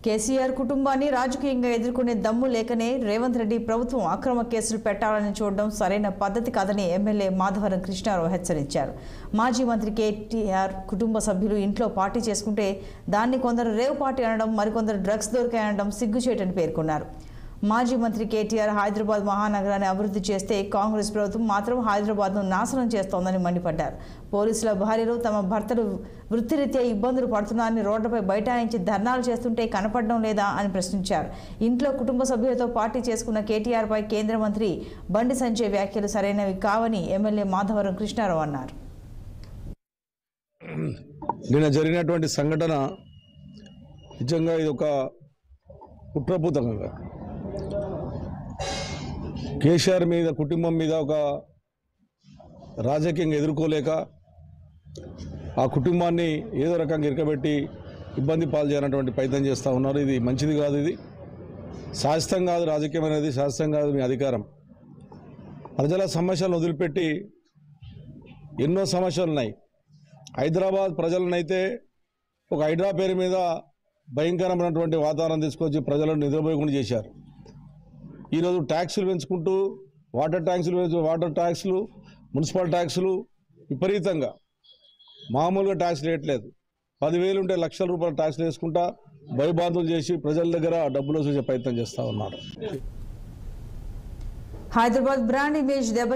కేసీఆర్ కుటుంబాన్ని రాజకీయంగా ఎదుర్కొనే దమ్ము లేకనే రేవంత్ రెడ్డి ప్రభుత్వం అక్రమ కేసులు పెట్టాలని చూడడం సరైన పద్ధతి కాదని ఎమ్మెల్యే మాధవరం కృష్ణారావు హెచ్చరించారు మాజీ మంత్రి కేటీఆర్ కుటుంబ సభ్యులు ఇంట్లో పార్టీ చేసుకుంటే దాన్ని కొందరు రేవ్ పార్టీ అనడం మరికొందరు డ్రగ్స్ దొరికాయనడం సిగ్గుచేటని పేర్కొన్నారు మాజీ మంత్రి కేటీఆర్ హైదరాబాద్ మహానగరాన్ని అభివృద్ధి చేస్తే కాంగ్రెస్ ప్రభుత్వం మాత్రం హైదరాబాద్ను నాశనం చేస్తోందని మండిపడ్డారు పోలీసుల భార్యలు తమ భర్తలు వృత్తిరీత్యా ఇబ్బందులు పడుతున్నారని రోడ్లపై బైఠాయించి ధర్నాలు చేస్తుంటే కనపడడం లేదా అని ప్రశ్నించారు ఇంట్లో కుటుంబ సభ్యులతో పార్టీ చేసుకున్న కేటీఆర్పై కేంద్ర మంత్రి బండి సంజయ్ వ్యాఖ్యలు సరైనవి కావని ఎమ్మెల్యే మాధవరం కృష్ణారావు అన్నారు నిన్న జరిగినటువంటి సంఘటన నిజంగా ఇది ఒక కుట్రపూతంగా కేసీఆర్ మీద కుటుంబం మీద ఒక రాజకీయంగా ఎదుర్కోలేక ఆ కుటుంబాన్ని ఏదో రకంగా ఇరకబెట్టి ఇబ్బంది పాలు చేయాలన్నటువంటి ప్రయత్నం చేస్తూ ఉన్నారు ఇది మంచిది కాదు ఇది శాశ్వతం కాదు రాజకీయం అనేది శాశ్వతం కాదు మీ అధికారం ప్రజల సమస్యలను వదిలిపెట్టి ఎన్నో సమస్యలు ఉన్నాయి హైదరాబాద్ ప్రజలనైతే ఒక హైడ్రా పేరు మీద భయంకరమైనటువంటి వాతావరణం తీసుకొచ్చి ప్రజలను నిద్రపోయకుండా చేశారు ఈరోజు ట్యాక్సులు పెంచుకుంటూ వాటర్ ట్యాంక్స్లు పెంచు వాటర్ ట్యాక్స్లు మున్సిపల్ ట్యాక్సులు విపరీతంగా మామూలుగా ట్యాక్స్ వేయట్లేదు పదివేలు ఉంటే లక్షల రూపాయల ట్యాక్స్లు వేసుకుంటా భయబాంతులు చేసి ప్రజల దగ్గర డబ్బులు వసూలు ప్రయత్నం చేస్తూ ఉన్నారు హైదరాబాద్ బ్రాండ్ ఇమేజ్ దెబ్బ